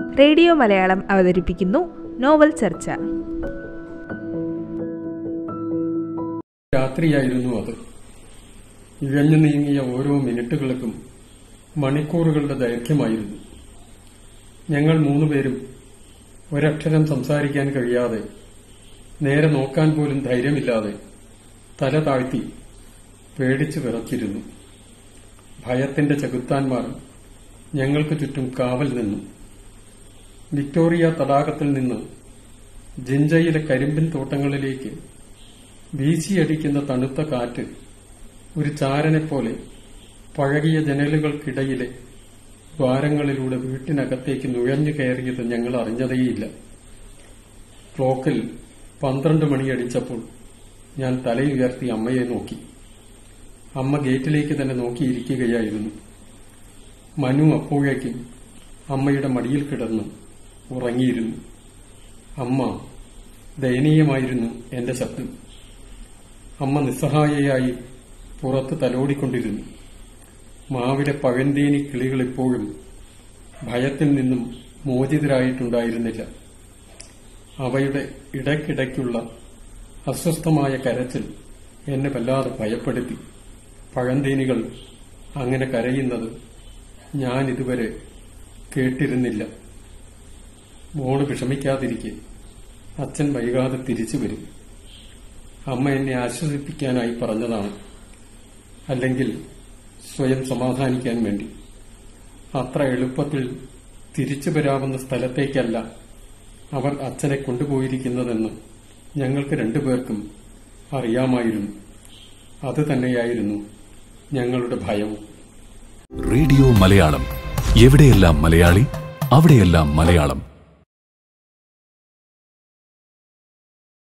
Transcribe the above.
radio Malayalam അവതരിപ്പിക്കുന്നു novel ചർച്ച രാത്രിയായിരുന്നു അത് ഇഴഞ്ഞു നീങ്ങിയ ഓരോ മിനിറ്റുകൾക്കും മണിക്കൂറുകളുടെ ദൈർഘ്യമായിരുന്നു ഞങ്ങൾ മൂന്നുപേരും ഒരക്ഷരം സംസാരിക്കാൻ കഴിയാതെ നേരെ നോക്കാൻ പോലും ധൈര്യമില്ലാതെ തല താഴ്ത്തി പേടിച്ചു വിറച്ചിരുന്നു ഭയത്തിന്റെ ചെകുത്താന്മാർ ഞങ്ങൾക്ക് ചുറ്റും കാവൽ നിന്നു വിക്ടോറിയ തടാകത്തിൽ നിന്ന് ജിഞ്ചയിലെ കരിമ്പിൻ തോട്ടങ്ങളിലേക്ക് വീശിയടിക്കുന്ന തണുത്ത കാറ്റ് ഒരു ചാരനെപ്പോലെ പഴകിയ ജനലുകൾക്കിടയിലെ ദ്വാരങ്ങളിലൂടെ വീട്ടിനകത്തേക്ക് നുഴഞ്ഞു കയറിയത് ഞങ്ങൾ അറിഞ്ഞതേയില്ല ക്ലോക്കിൽ പന്ത്രണ്ട് മണിയടിച്ചപ്പോൾ ഞാൻ തലയുയർത്തി അമ്മയെ നോക്കി അമ്മ ഗേറ്റിലേക്ക് തന്നെ നോക്കിയിരിക്കുകയായിരുന്നു മനു അപ്പോഴേക്കും അമ്മയുടെ മടിയിൽ കിടന്ന് ഉറങ്ങിയിരുന്നു അമ്മ ദയനീയമായിരുന്നു എന്റെ ശബ്ദം അമ്മ നിസ്സഹായയായി പുറത്ത് തലോടിക്കൊണ്ടിരുന്നു മാവിലെ പഴന്തേനി കിളികൾ ഇപ്പോഴും ഭയത്തിൽ നിന്നും മോചിതരായിട്ടുണ്ടായിരുന്നില്ല അവയുടെ ഇടയ്ക്കിടയ്ക്കുള്ള അസ്വസ്ഥമായ കരച്ചിൽ എന്നെ വല്ലാതെ ഭയപ്പെടുത്തി പഴന്തേനികൾ അങ്ങനെ കരയുന്നത് ഞാൻ ഇതുവരെ കേട്ടിരുന്നില്ല മോള് വിഷമിക്കാതിരിക്കെ അച്ഛൻ വൈകാതെ തിരിച്ചു വരും അമ്മ എന്നെ ആശ്വസിപ്പിക്കാനായി പറഞ്ഞതാണ് അല്ലെങ്കിൽ സ്വയം സമാധാനിക്കാൻ വേണ്ടി അത്ര എളുപ്പത്തിൽ തിരിച്ചു വരാവുന്ന സ്ഥലത്തേക്കല്ല അവർ അച്ഛനെ കൊണ്ടുപോയിരിക്കുന്നതെന്ന് ഞങ്ങൾക്ക് രണ്ടുപേർക്കും അറിയാമായിരുന്നു അത് തന്നെയായിരുന്നു ഞങ്ങളുടെ ഭയവും റേഡിയോ മലയാളം എവിടെയെല്ലാം മലയാളി അവിടെയെല്ലാം മലയാളം